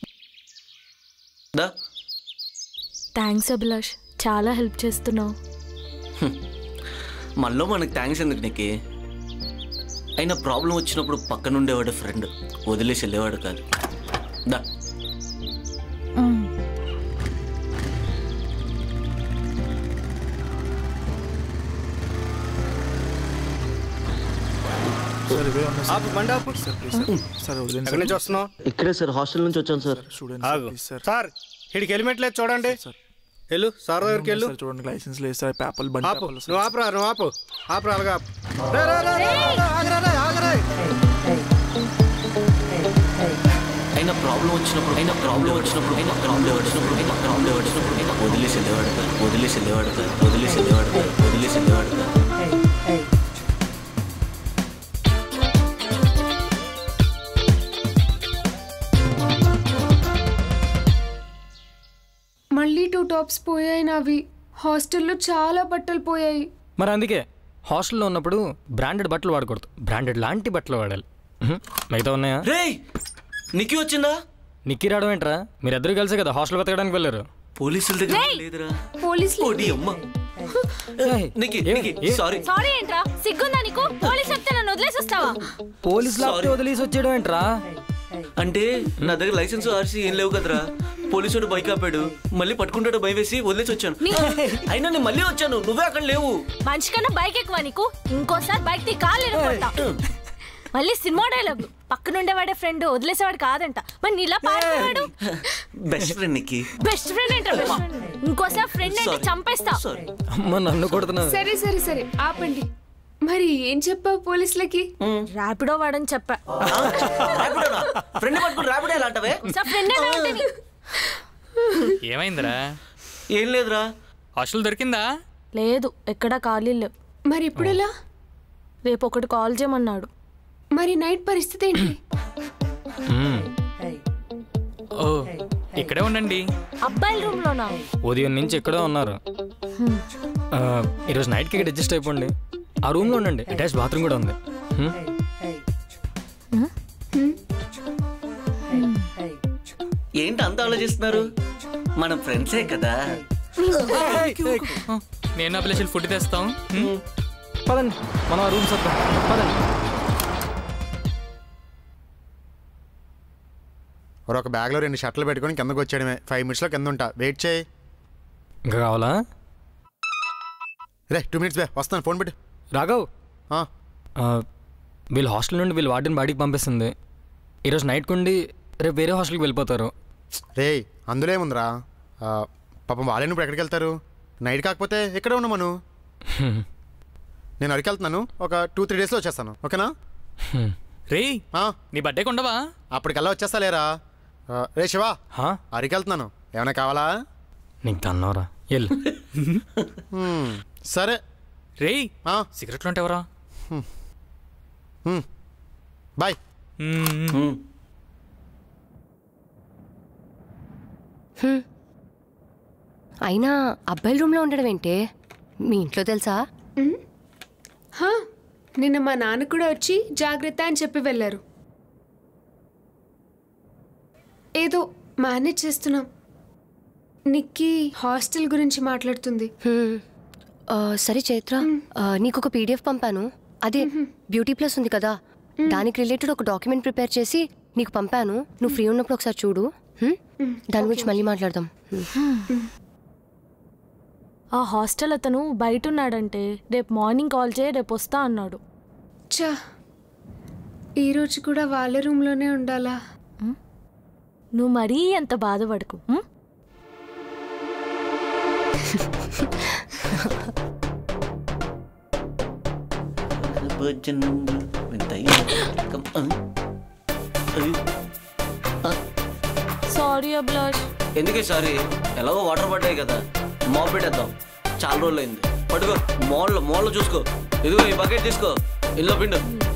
దా థ్యాంక్స్ అభిలాష్ చాలా హెల్ప్ చేస్తున్నావు మనలో మనకు థ్యాంక్స్ ఎందుకు నీకు అయినా ప్రాబ్లం వచ్చినప్పుడు పక్కన ఉండేవాడు ఫ్రెండ్ వదిలేసి వెళ్ళేవాడు కాదు దా ఆపు, బండి ఆపు. ఎక్కడి నుంచి వస్తున్నావు ఇక్కడే సార్ హాస్టల్ నుంచి వచ్చాను సార్ ఆగు సార్ ఇడికి హెల్మెట్ లేదు చూడండి వెళ్ళు సార్ దగ్గరికి వెళ్ళు చూడండి లైసెన్స్ లేదు సార్ పేపర్లు బండి ఆపు పేపర్లు నువ్వు ఆపురా నువ్వు ఆపు ఆపురా అలాగా ఆపు. రే, రే, రే, రే, రే, ఆగురా, రే, ఆగురా. అయినా ప్రాబ్లం వచ్చినప్పుడు అయినా ప్రాబ్లం వచ్చినప్పుడు అయినా ప్రాబ్లం వచ్చినప్పుడు అయినా ప్రాబ్లం వచ్చినప్పుడు అయినా వదిలేసి వెళ్ళేవాడు కాదు వదిలేసి వెళ్ళేవాడు కాదు వదిలేసి వెళ్ళేవాడు కాదు వదిలేసి వెళ్ళేవాడు కాదు మళ్ళీ టూ టాప్స్ పోయాయి నావి హాస్టల్లో చాలా బట్టలు పోయాయి మరి అందుకే హాస్టల్లో ఉన్నప్పుడు బ్రాండెడ్ బట్టలు వాడకూడదు బ్రాండెడ్ లాంటి బట్టలు వాడాలి ఉహు, మిగతా ఉన్నాయా రే నిక్కి వచ్చిందా నిక్కి రావడం ఏంట్రా మీరిద్దరు కలిసే కదా హాస్టల్ వెతకడానికి వెళ్ళారు పోలీసుల దగ్గర లేదురా పోలీసులు ఓడి అమ్మ నిక్కి నిక్కి సారీ సారీ ఏంట్రా సిగ్గుందా నీకు పోలీస్ చెప్తే నన్ను వదిలేసి వస్తావా పోలీసులు ఆపితే వదిలేసి వచ్చేయడం ఏంట్రా అంటే నా దగ్గర లైసెన్స్ ఆర్సీ ఏం లేవు కదరా పోలీసుడు బైక్ ఆపాడు మళ్ళీ పట్టుకుంటాడు భయం వేసి వదిలేసి వచ్చాను అయినా నేను మళ్ళీ వచ్చాను నువ్వే అక్కడ లేవు మనిషి కన్నా బైక్ ఎక్కువ నీకు ఇంకోసారి బైక్ తీ కాలు ఇరుక్కుంటా. మళ్ళీ సినిమా డైలాగ్ పక్కన ఉండేవాడే ఫ్రెండ్ వదిలేసేవాడు కాదంట మరి నీలా పారిపోయాడు best friend Nikki best friend ఏంటో బెస్ట్ ఫ్రెండ్ ఇంకోసారి ఫ్రెండ్ అంటే Sorry. చంపేస్తా అమ్మ నన్ను కొడుతున్నా సరే సరే సరే ఆపండి మరి ఏం చెప్పావు పోలీసులకి ర్యాపిడో వాడని చెప్పా ఫ్రెండ్ పట్టుకుని రాపిడే ఎలా అంటావే సార్ ఫ్రెండ్ ఏమైందిరా ఏం లేదురా హాస్టల్ దొరికిందా లేదు ఎక్కడా ఖాళీ లేవు మరి ఇప్పుడు ఎలా రేపు ఒకటి కాల్ చేయమన్నాడు మరి నైట్ పరిస్థితి ఏంటి ఓ ఇక్కడే ఉండండి అబ్బాయిల రూమ్ లోనా ఉదయం నుంచి ఇక్కడే ఉన్నారు హ్మ్. ఆ, ఈరోజు నైట్కి ఇక్కడ అడ్జస్ట్ అయిపోండి ఆ రూమ్లో ఉండండి అటాచ్ బాత్రూమ్ కూడా ఉంది హ్మ్? ఏంటి అంత ఆలోచిస్తున్నారు మన ఫ్రెండ్సే కదా నేను అభిలాషులు ఫుడ్ తెస్తాం హ్మ్? పదండి మనం ఆ రూమ్స్ వద్దాం పదండి ఒక బ్యాగ్లో రెండు షర్ట్లు పెట్టుకొని కిందకు వచ్చేయడమే ఫైవ్ మినిట్స్లో కింద ఉంటా వెయిట్ చేయి ఇంకా కావాలా రే టూ మినిట్స్ బే వస్తాను ఫోన్ పెట్టు రాఘవ్ ఆ, వీళ్ళు హాస్టల్ నుండి వీళ్ళు వార్డెన్ బయటికి పంపిస్తుంది ఈరోజు నైట్ కొండి రేపు వేరే హాస్టల్కి వెళ్ళిపోతారు రే అందులో ఏముందిరా ఆ, పాపం వాళ్ళని ఇప్పుడు ఎక్కడికి వెళ్తారు నైట్ కాకపోతే ఇక్కడే ఉన్నామను నేను అడిగి వెళ్తున్నాను ఒక టూ త్రీ డేస్లో వచ్చేస్తాను ఓకేనా రే నీ బర్త్డే ఉండవా అప్పటికల్లా వచ్చేస్తా లేరా ఆ, రే శివా అరికి వెళ్తున్నాను ఏమైనా కావాలా నీకు తన్నవరా వెళ్ళు హ్మ్, సరే రే సిగరెట్లు అంటే ఎవరా బాయ్ హ్మ్. అయినా అబ్బాయిల రూమ్లో ఉండడం ఏంటే మీ ఇంట్లో తెలుసా హా, నిన్న మా నాన్న కూడా వచ్చి జాగ్రత్త అని చెప్పి వెళ్ళారు ఏదో మేనేజ్ చేస్తున్నాం నిక్కి హాస్టల్ గురించి మాట్లాడుతుంది హ్మ్. ఆ, సరే చైత్ర ఆ, నీకు ఒక పీడిఎఫ్ పంపాను అదే బ్యూటీ ప్లస్ ఉంది కదా దానికి రిలేటెడ్ ఒక డాక్యుమెంట్ ప్రిపేర్ చేసి నీకు పంపాను నువ్వు ఫ్రీ ఉన్నప్పుడు ఒకసారి చూడు హ్మ్? దాని గురించి మళ్ళీ మాట్లాడదాం హ్మ్. ఆ హాస్టల్ అతను బయట ఉన్నాడంటే రేపు మార్నింగ్ కాల్ చేయి రేపు వస్తా అన్నాడు చా ఈరోజు కూడా వాళ్ళ రూమ్లోనే ఉండాలా నువ్వు మరీ అంత బాధపడకు హ్మ్? సారీ అభిలాష్ ఎందుకే సారీ ఎలాగో వాటర్ పడ్డాయి కదా మాప్ పెట్టేద్దాం చాలా రోజులు అయింది పట్టుకో మాల్లో మాల్లో చూసుకో ఇదిగో ఈ బకెట్ తీసుకో ఇల్లు పిండు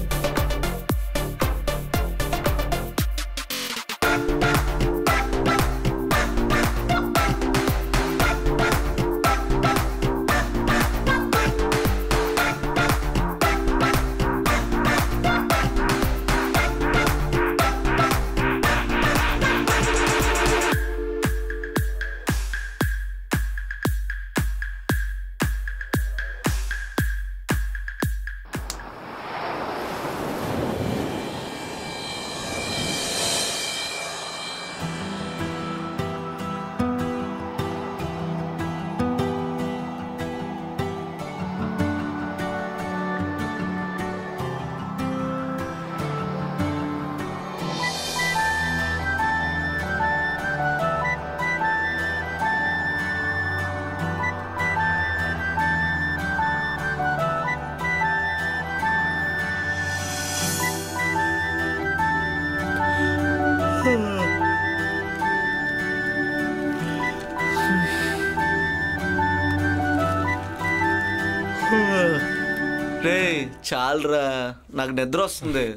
రే చాలరా నాకు నిద్ర వస్తుంది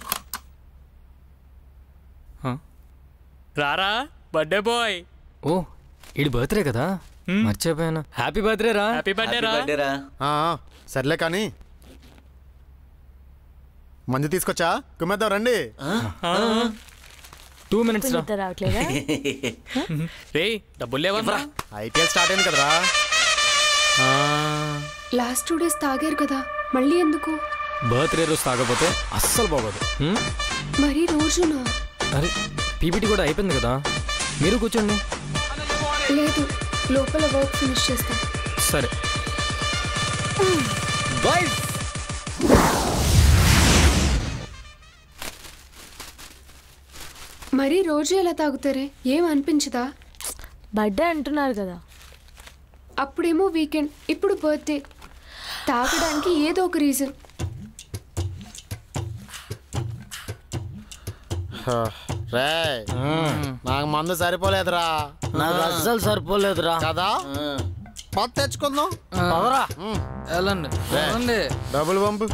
రారా బర్త్డే బాయ్ ఓ ఇది బర్త్డే కదా మర్చిపోయాను హ్యాపీ బర్త్డే రా హ్యాపీ బర్త్డే రా ఆ, ఆ, సర్లే కానీ మంది తీసుకొచ్చా కుమ్మేద్దాం రండి టూ మినిట్స్ రా నిద్ర రావట్లేదా రే డబ్బులు లేవా ఐపీఎల్ స్టార్ట్ అయింది కదరా లాస్ట్ టూ డేస్ తాగారు కదా మళ్ళీ ఎందుకు బర్త్డే రోజు తాగకపోతే అస్సలు బాగోదు హ్మ్? మరీ రోజునా అరే పీపీటీ కూడా అయిపోయింది కదా మీరు కూర్చోండి లేదు లోపల వర్క్ ఫినిష్ చేస్తాం సరే మరీ రోజు ఎలా తాగుతారే ఏం అనిపించదా బర్త్డే అంటున్నారు కదా అప్పుడేమో వీకెండ్ ఇప్పుడు బర్త్డే తాగడానికి ఏదో ఒక రీజన్ రే నాకు మందు సరిపోలేదురా నాకు అస్సలు సరిపోలేదురా కదా మొత్తం తెచ్చుకుందాం పదరా. వెళ్ళండి రే, వెళ్ళండి డబ్బులు పంపు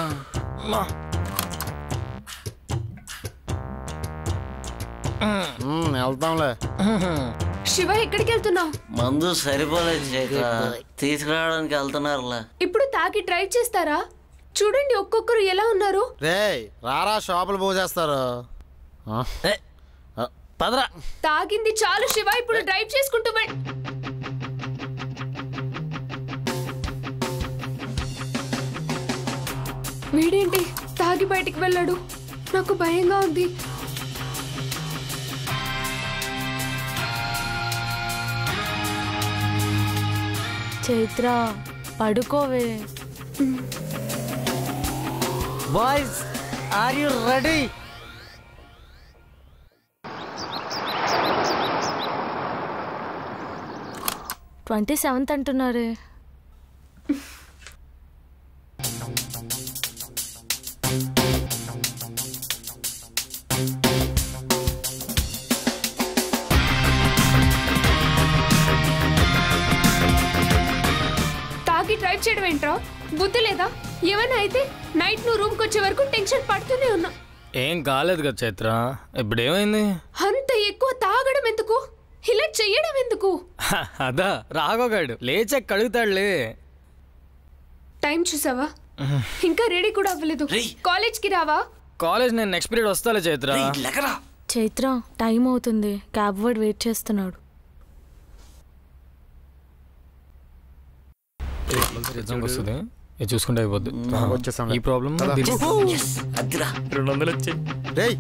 మ్మ్, వెళ్తాంలే శివ ఎక్కడికి వెళ్తున్నావు మందు సరిపోలేదు చైత్ర తీసుకురావడానికి వెళ్తున్నారులా ఇప్పుడు తాగి డ్రైవ్ చేస్తారా చూడండి ఒక్కొక్కరు ఎలా ఉన్నారు రే రారా షాపులు పోసేస్తారు పదరా తాగింది చాలు శివ ఇప్పుడు డ్రైవ్ చేసుకుంటూ వెళ్ వీడేంటి తాగి బయటికి వెళ్ళాడు నాకు భయంగా ఉంది చైత్ర పడుకోవే boys are you ready twenty seventh అంటున్నారే తాగి డ్రైవ్ చేయడం ఏంట్రా బుద్ధి లేదా ఏమైనా అయితే నైట్ నువ్వు రూమ్కి వచ్చే వరకు టెన్షన్ పడుతూనే ఉన్నా ఏం కాలేదు కదా చైత్ర ఇప్పుడు ఏమైంది అంత ఎక్కువ తాగడం ఎందుకు ఇలా చెయ్యడం ఎందుకు హ, అదా రాఘోగాడు లేచే కడుగుతాడులే టైం చూసావా ఇంకా రెడీ కూడా అవ్వలేదు కాలేజ్కి రావా కాలేజ్ నేను నెక్స్ట్ పీరియడ్ వస్తాలే చైత్ర చైత్ర టైం అవుతుంది క్యాబ్ వర్డ్ వెయిట్ చేస్తున్నాడు ఎగ్జామ్కి వస్తుంది ఇది చూసుకుంటే అయిపోద్ది ఆ, వచ్చేసాంలే. ఈ ప్రాబ్లం పద. రెండు వందలు వచ్చాయి రేయ్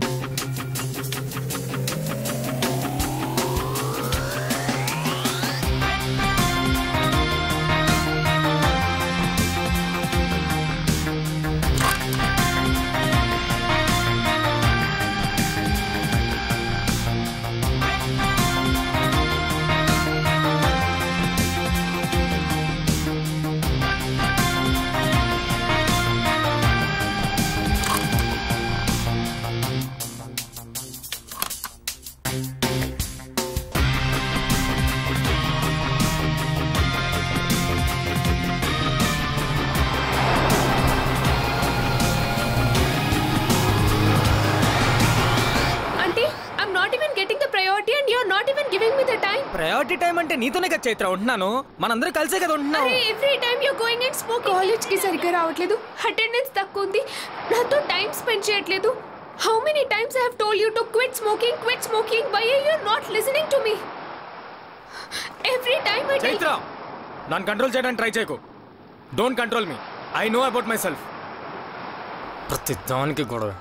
అంటే I'm not even getting the priority and you're not even giving me the time priority time అంటే నీతోనే కదా చైత్ర ఉంటున్నాను మనందరం కలిసే కదా ఉంటున్నాం అరే every time you going and smoke college కి సరిగ్గా రావట్లేదు అటెండెన్స్ తక్కువ ఉంది నాతో టైం స్పెండ్ చేయట్లేదు how many times I have told you to quit smoking quit smoking why are you not listening to me every time I tell Chaitra నన్ను control చేయడానికి try చేయకు don't control me I know about myself ప్రతి దానికి గొడవ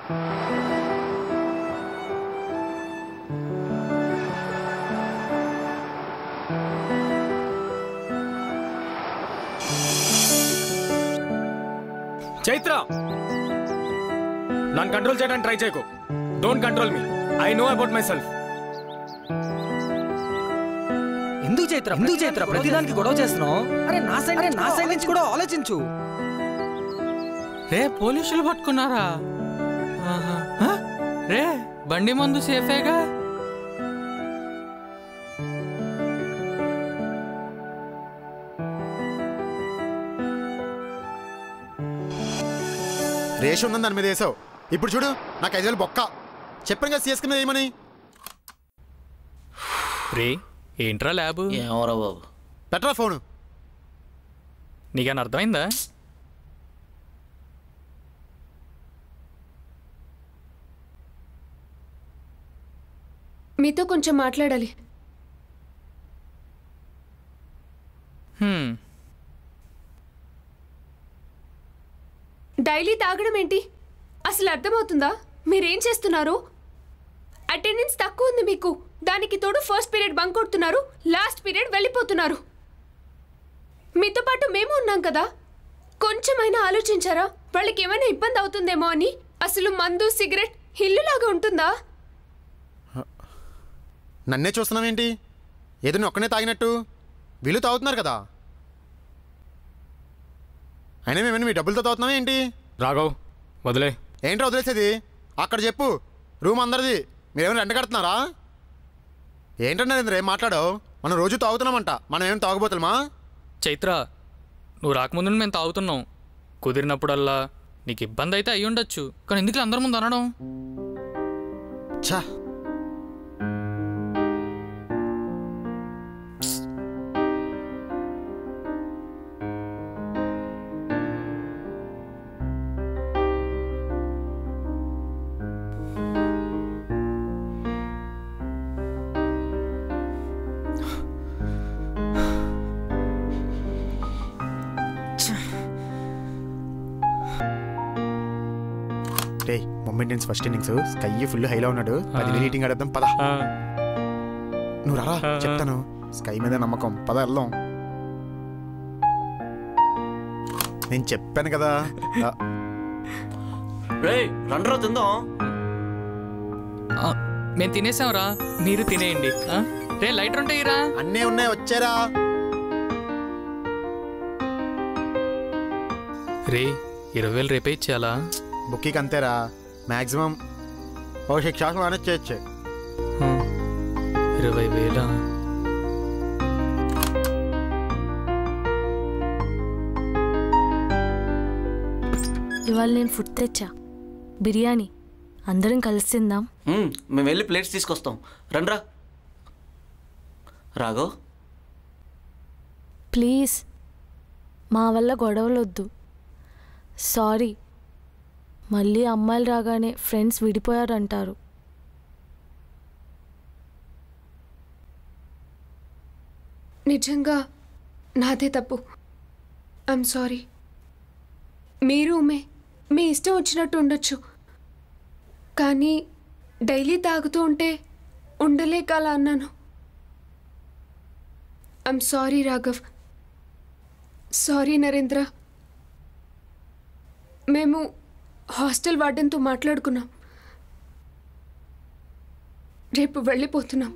చైత్ర నన్ను control చేయడానికి try చేయకు don't control me I know about myself ఎందుకు చైత్ర ఎందుకు చైత్ర ప్రతిదానికి గొడవ చేస్తున్నావు అరే నా సైడ్ అరే నా సైడ్ నుంచి కూడా ఆలోచించు రే పోలీసులు పట్టుకున్నారా ఆహా. హ? రే బండి మందు సేఫేగా రేష్ ఉందని దాని మీద వేసావు ఇప్పుడు చూడు నాకు ఐదు వేలు బొక్క చెప్పాను కదా సిఎస్కి మీద ఏమని రే ఏంట్రా ల్యాబ్ ఏమరా బాబు పెట్టరా ఫోను నీకేమైనా అర్థమైందా మీతో కొంచెం మాట్లాడాలి హ్మ్. డైలీ తాగడం ఏంటి అసలు అర్థమవుతుందా మీరేం చేస్తున్నారు అటెండెన్స్ తక్కువ ఉంది మీకు దానికి తోడు ఫస్ట్ పీరియడ్ బంక్ కొడుతున్నారు లాస్ట్ పీరియడ్ వెళ్ళిపోతున్నారు మీతో పాటు మేము ఉన్నాం కదా కొంచెమైనా ఆలోచించారా వాళ్ళకి ఏమైనా ఇబ్బంది అవుతుందేమో అని అసలు మందు సిగరెట్ ఇల్లులాగా ఉంటుందా నన్నే చూస్తున్నావేంటి ఏదో నేను ఒక్కనే తాగినట్టు వీళ్ళు తాగుతున్నారు కదా అయినా మేమైనా మీ డబ్బులతో తాగుతున్నావా ఏంటి రాఘవ్ వదిలే ఏంట్రా వదిలేసేది అక్కడ చెప్పు రూమ్ అందరిది మీరేమైనా రెంట్ కడుతున్నారా ఏంటంటే నరేంద్ర ఏం మాట్లాడావు మనం రోజు తాగుతున్నామంట మనం ఏం తాగుబోతులమా చైత్ర నువ్వు రాకముందు మేము తాగుతున్నాం కుదిరినప్పుడల్లా నీకు ఇబ్బంది అయితే అయి ఉండొచ్చు కానీ ఎందుకు అందరి ముందు అనడం ఛా రే మొమెంటెన్స్ ఫస్ట్ ఇన్నింగ్స్ స్కై ఫుల్ హైలో ఉన్నాడు పది వేలు ఈటింగ్ ఆడేద్దాం పద నువ్వు రారా చెప్తాను స్కై మీద నమ్మకం పద వెళ్దాం నేను చెప్పాను కదా ఆ, రే రండ్రా తిందాం ఆ, మేము తినేసాంరా మీరు తినేయండి ఆ? రే లైటర్ ఉంటాయిరా అన్నీ ఉన్నాయి వచ్చారా రే ఇరవై వేలు రేపే ఇచ్చేయాలా బుక్కీకి అంతేరా మ్యాక్సిమం ఓ సిక్స్ షాట్లు మేనేజ్ చేయొచ్చు ఇరవై వేల ఇవాళ నేను ఫుడ్ తెచ్చా బిర్యానీ అందరం కలిసి తిందాం మ్మ్, మేము వెళ్ళి ప్లేట్స్ తీసుకొస్తాం రండ్రా రాఘవ్ ప్లీజ్ మా వల్ల గొడవలు వద్దు సారీ మళ్ళీ అమ్మాయిలు రాగానే ఫ్రెండ్స్ విడిపోయారంటారు నిజంగా నాదే తప్పు ఐఎమ్ సారీ మీరు ఉమే మీ ఇష్టం వచ్చినట్టు ఉండొచ్చు కానీ డైలీ తాగుతూ ఉంటే ఉండలేక అలా అన్నాను I'm sorry Raghav sorry Narendra మేము హాస్టల్ వార్డెన్తో మాట్లాడుకున్నాం రేపు వెళ్ళిపోతున్నాం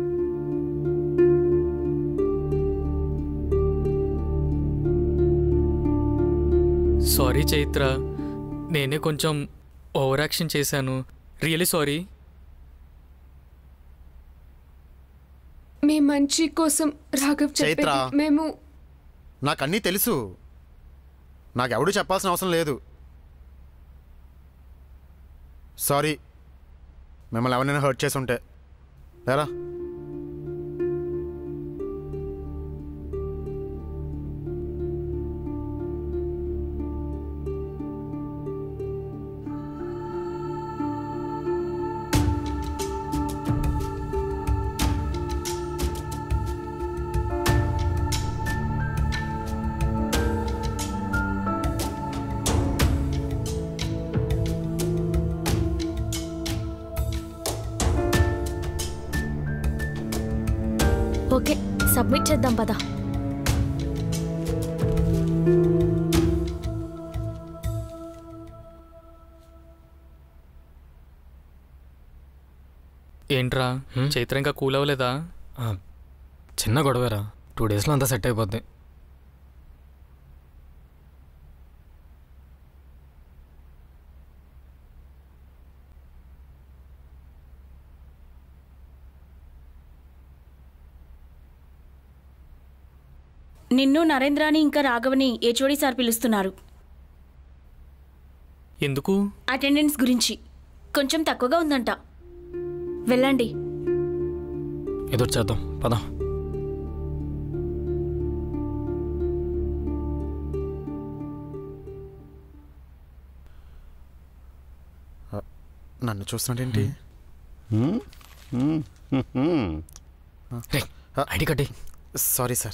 సారీ చైత్ర నేనే కొంచెం ఓవర్ యాక్షన్ చేశాను రియలీ సారీ మీ మంచి కోసం రాఘవ్ చైత్ర. చెప్పేది మేము నాకు అన్నీ తెలుసు నాకెవడు చెప్పాల్సిన అవసరం లేదు సారీ మిమ్మల్ని ఎవరైనా హర్ట్ చేసి ఉంటే లేరా ఓకే సబ్మిట్ చేద్దాం పదా ఏంట్రా చైత్ర ఇంకా కూల్ అవ్వలేదా చిన్న గొడవేరా టూ డేస్లో అంతా సెట్ అయిపోద్ది నిన్ను నరేంద్రాని ఇంకా రాఘవని హెచ్ఓడి సార్ పిలుస్తున్నారు ఎందుకు అటెండెన్స్ గురించి కొంచెం తక్కువగా ఉందంట వెళ్ళండి ఏదో ఒకటి చేద్దాం పద నన్ను చూస్తున్నాడేంటి ఐడి కట్టి సారీ సార్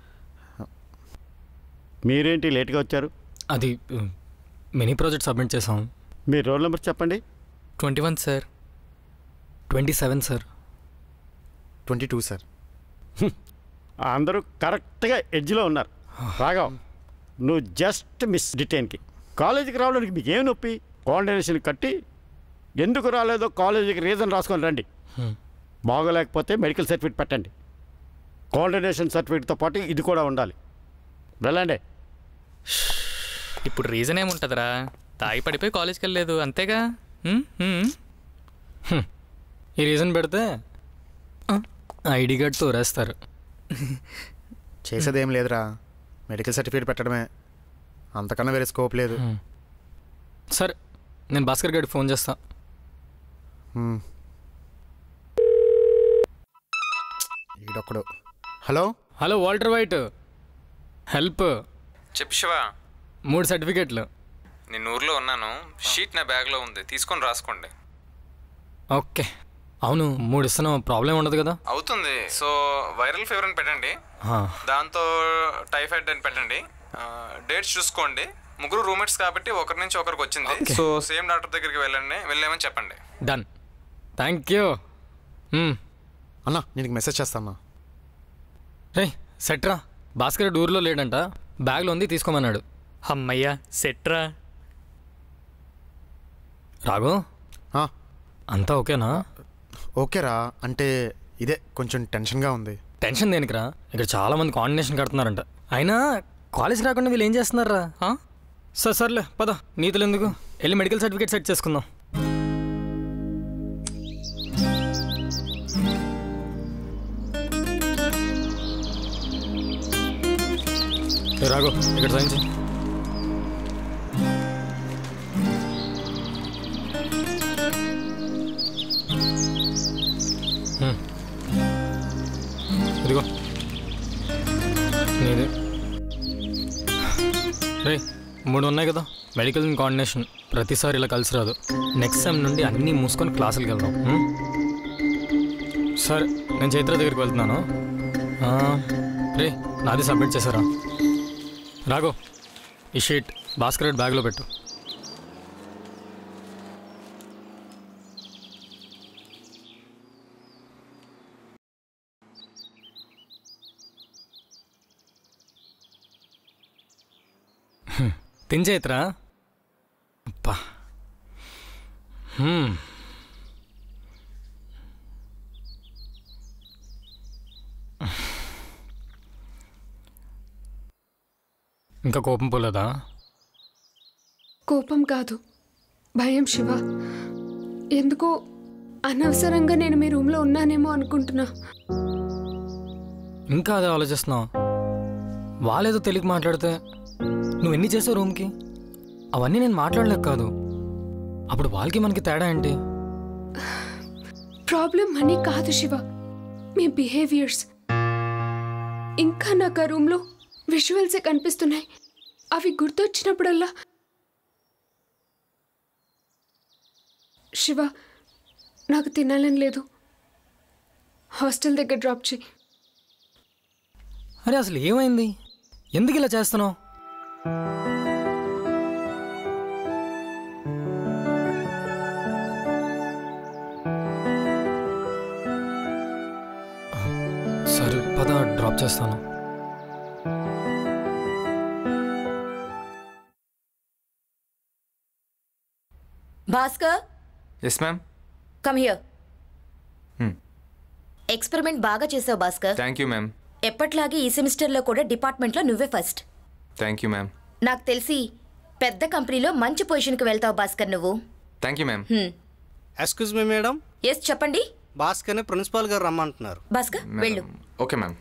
మీరేంటి లేట్గా వచ్చారు అది మినీ ప్రాజెక్ట్ సబ్మిట్ చేసాం మీ రోల్ నెంబర్ చెప్పండి twenty one sir twenty seven sir twenty two sir అందరూ కరెక్ట్గా ఎడ్జ్లో ఉన్నారు రాఘవ్ నువ్వు జస్ట్ మిస్ డిటైన్కి కాలేజీకి రావడానికి మీకు ఏం నొప్పి కాండనేషన్ కట్టి ఎందుకు రాలేదో కాలేజీకి రీజన్ రాసుకొని రండి బాగోలేకపోతే మెడికల్ సర్టిఫికేట్ పెట్టండి కాండనేషన్ సర్టిఫికేట్తో పాటు ఇది కూడా ఉండాలి వెళ్ళండి ఇప్పుడు రీజన్ ఏముంటుందిరా తాగి పడిపోయి కాలేజ్కి వెళ్ళలేదు అంతేగా హ్మ్? హ్మ్? ఈ రీజన్ పెడితే ఐడి కార్డ్ తోరేస్తారు చేసేదేం లేదురా మెడికల్ సర్టిఫికేట్ పెట్టడమే అంతకన్నా వేరే స్కోప్ లేదు సరే నేను భాస్కర్ గారికి ఫోన్ చేస్తా హ్మ్. ఈడొక్కడు hello hello Walter White help చెప్పు శివ మూడు సర్టిఫికెట్లు నేను ఊర్లో ఉన్నాను షీట్ నా బ్యాగ్లో ఉంది తీసుకొని రాసుకోండి ఓకే అవును మూడు ఇస్తున్నాం ప్రాబ్లం ఉండదు కదా అవుతుంది సో వైరల్ ఫీవర్ అని పెట్టండి ఆ. దాంతో టైఫాయిడ్ అని పెట్టండి డేట్స్ చూసుకోండి ముగ్గురు రూమ్మేట్స్ కాబట్టి ఒకరి నుంచి ఒకరికి వచ్చింది సో సేమ్ డాక్టర్ దగ్గరికి వెళ్ళండి వెళ్ళామని చెప్పండి డన్ థ్యాంక్ యూ అన్నా నేను మెసేజ్ చేస్తాను రే సెట్రా భాస్కర్ ఊర్లో లేడంట బ్యాగ్లో ఉంది తీసుకోమన్నాడు అమ్మయ్యా సెట్రా రాఘు అంతా ఓకేనా ఓకేరా అంటే ఇదే కొంచెం టెన్షన్గా ఉంది టెన్షన్ దేనికిరా ఇక్కడ చాలా మంది కాంబినేషన్ కడుతున్నారంట అయినా కాలేజ్ రాకుండా వీళ్ళు ఏం చేస్తున్నారా సార్ సర్లే పద నీతులు ఎందుకు వెళ్ళి మెడికల్ సర్టిఫికేట్ సెట్ చేసుకుందాం ఏ రాఘు ఇక్కడ సైన్ చేయి హ్మ్. ఇదిగో నీది రే మూడు ఉన్నాయి కదా మెడికల్ కోఆర్డినేషన్ ప్రతిసారి ఇలా కలిసి రాదు నెక్స్ట్ సెమ్ నుండి అన్నీ మూసుకొని క్లాసులకు వెళ్దాం హ్మ్? సరే నేను చైత్ర దగ్గరికి వెళ్తున్నాను ఆ, రే నాది సబ్మిట్ చేశారా రాఘో ఈ షీట్ భాస్కర్ బ్యాగ్లో పెట్టు హ్మ్. తిని చైత్ర అబ్బా హ్మ్. ఇంకా కోపం పోలేదా కోపం కాదు భయం శివ ఎందుకో అనవసరంగా నేను మీ రూమ్లో ఉన్నానేమో అనుకుంటున్నా ఇంకా అదే ఆలోచిస్తున్నావు వాళ్ళేదో తెలియక మాట్లాడితే నువ్వు ఎన్ని చేసావు రూమ్కి అవన్నీ నేను మాట్లాడలేక కాదు అప్పుడు వాళ్ళకి మనకి తేడా ఏంటి ప్రాబ్లం మనీ కాదు శివ మీ బిహేవియర్స్ ఇంకా నాకు ఆ రూమ్లో విజువల్సే కనిపిస్తున్నాయి అవి గుర్తొచ్చినప్పుడల్లా శివ నాకు తినాలని లేదు హాస్టల్ దగ్గర డ్రాప్ చేయి అరే అసలు ఏమైంది ఎందుకు ఇలా చేస్తున్నావు సరే పద డ్రాప్ చేస్తాను Bhaskar yes ma'am come here Hmm. Experiment బాగా చేసావు భాస్కర్ థ్యాంక్ యూ మ్యామ్ ఎప్పట్లాగే ఈ సెమిస్టర్లో కూడా డిపార్ట్మెంట్లో నువ్వే ఫస్ట్ థ్యాంక్ యూ మ్యామ్ నాకు తెలిసి పెద్ద కంపెనీలో మంచి పొజిషన్కి వెళ్తావు భాస్కర్ నువ్వు thank you ma'am excuse me madam yes చెప్పండి భాస్కర్ని ప్రిన్సిపాల్ గారు రమ్మంటున్నారు భాస్కర్ వెళ్ళు ఓకే మ్యామ్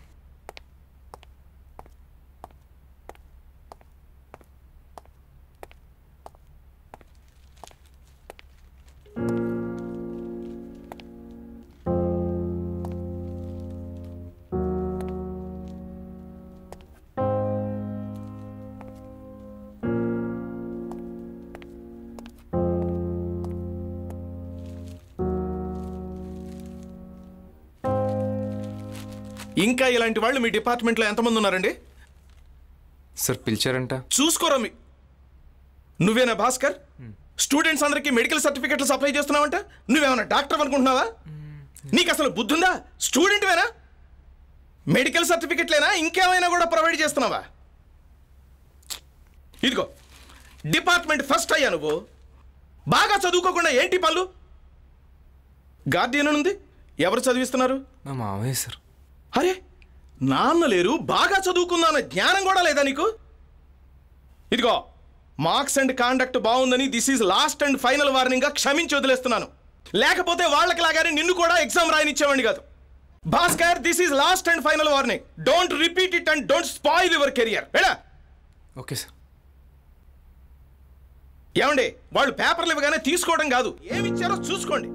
ఇంకా ఇలాంటి వాళ్ళు మీ డిపార్ట్మెంట్లో ఎంతమంది ఉన్నారండి సార్ పిలిచారంట చూసుకోరా మీ నువ్వేనా భాస్కర్ స్టూడెంట్స్ అందరికీ మెడికల్ సర్టిఫికెట్లు సప్లై చేస్తున్నావంట నువ్వేమైనా డాక్టర్ అనుకుంటున్నావా నీకు అసలు బుద్ధుందా స్టూడెంట్వేనా మెడికల్ సర్టిఫికెట్లేనా ఇంకేమైనా కూడా ప్రొవైడ్ చేస్తున్నావా ఇదిగో డిపార్ట్మెంట్ ఫస్ట్ అయ్యా నువ్వు బాగా చదువుకోకుండా ఏంటి పనులు గార్డియన్ అని ఉంది ఎవరు చదివిస్తున్నారు మా మావయ్య సార్ అరే నాన్న లేరు బాగా చదువుకున్నాన జ్ఞానం కూడా లేదా నీకు ఇదిగో మార్క్స్ అండ్ కాండక్ట్ బాగుందని this is last and final వార్నింగ్గా క్షమించి వదిలేస్తున్నాను లేకపోతే వాళ్ళకి లాగానే నిన్ను కూడా ఎగ్జామ్ రాయనిచ్చేవాడిని కాదు Bhaskar this is last and final warning don't repeat it and don't spoil your career ఎడా ఓకే సార్ ఏమండి వాళ్ళు పేపర్లు ఇవ్వగానే తీసుకోవడం కాదు ఏమి ఇచ్చారో చూసుకోండి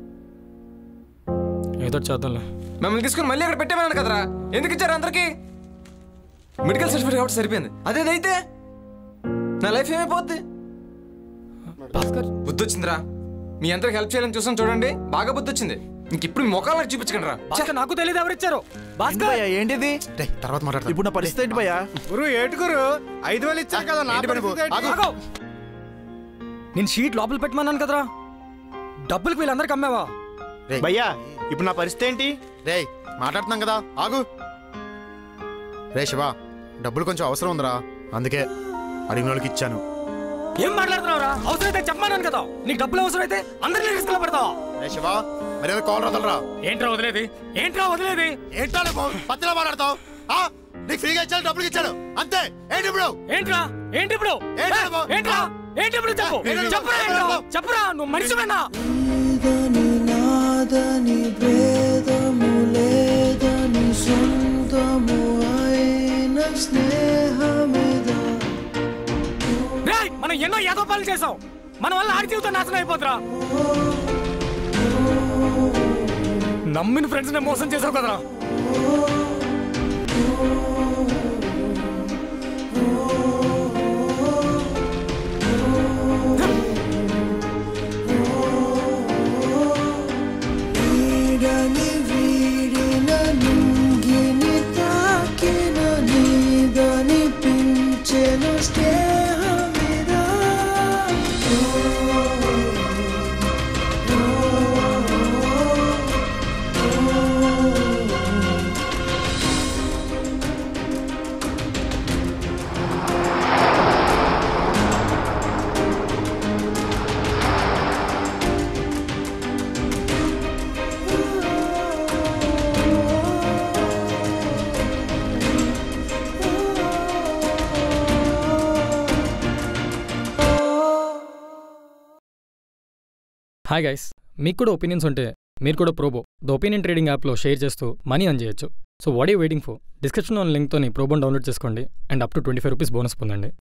ఏదో చేద్దాంలే మిమ్మల్ని తీసుకుని మళ్ళీ అక్కడ పెట్టేమన్నాను కదరా ఎందుకు ఇచ్చారు అందరికి మెడికల్ సర్టిఫికేట్ కాబట్టి సరిపోయింది అదేదైతే నా లైఫ్ ఏమైపోద్ది బుద్ధి వచ్చిందిరా మీ అందరికి హెల్ప్ చేయాలని చూసాను చూడండి బాగా బుద్ధి వచ్చింది ఇంక ఇప్పుడు మొక్కలు చూపించకండి రా భాస్కర్ నాకు తెలియదు ఎవరిచ్చారు భాస్కర్ ఏంటిది తర్వాత మాట్లాడతా ఇప్పుడు నా పరిస్థితి ఏంటి భయ్యా గురు ఏటు గురు ఐదు వేలు ఇచ్చారు కదా నా పరిస్థితి ఏంటి? ఆగు. నేను షీట్ లోపల పెట్టమన్నాను కదరా డబ్బులకు వీళ్ళందరికి అమ్మావా భయ్యా ఇప్పుడు నా పరిస్థితి ఏంటి రే మాట్లాడుతున్నాం కదా ఆగు రే శివ డబ్బులు కొంచెం అవసరం ఉందిరా అందుకే అడిగిన వాళ్ళకి ఇచ్చాను ఏం మాట్లాడుతున్నావురా అవసరమైతే చెప్పమన్నాను కదా నీకు డబ్బులు అవసరమైతే అందరినీ రిస్క్ లో పెడతావా రే శివ మరి ఏదో కాల్ వదలరా ఏంట్రా వదిలేది ఏంట్రా వదిలేది ఏంటో పత్తిలో మాట్లాడతావు ఆ? నీకు ఫ్రీగా ఇచ్చాను డబ్బులు ఇచ్చాను అంతే ఏంటి ఇప్పుడు ఏంట్రా ఏంటి ఇప్పుడు ఏంట్రా ఏ, ఏంట్రా ఏంటి ఇప్పుడు చెప్పు ఏంట్రా? చెప్పురా ఏంట్రా? చెప్పురా నువ్వు మనిషివేనా నీదని నాదని భేదము లేదని సొంతము అయిన స్నేహమిదా రేయ్, మనం ఎన్నో యాదోపాలు చేసాం మన వల్ల ఆడి జీవితం నాశనం అయిపోతురా నమ్మిన ఫ్రెండ్స్ నే మోసం చేసావు కదరా వీడని వీడిన నింగిని తాకిన నీదని పించెను స్నేహమిదా హాయ్ గైస్ మీకు కూడా ఒపీనియన్స్ ఉంటే మీరు కూడా ప్రోబో ద ఒపీనియన్ ట్రేడింగ్ యాప్లో షేర్ చేస్తూ మనీ అర్న్ చేయొచ్చు so what you waiting for description లింక్తో ప్రోబోన్ డౌన్లోడ్ చేసుకోండి and up to twenty five rupees bonus పొందండి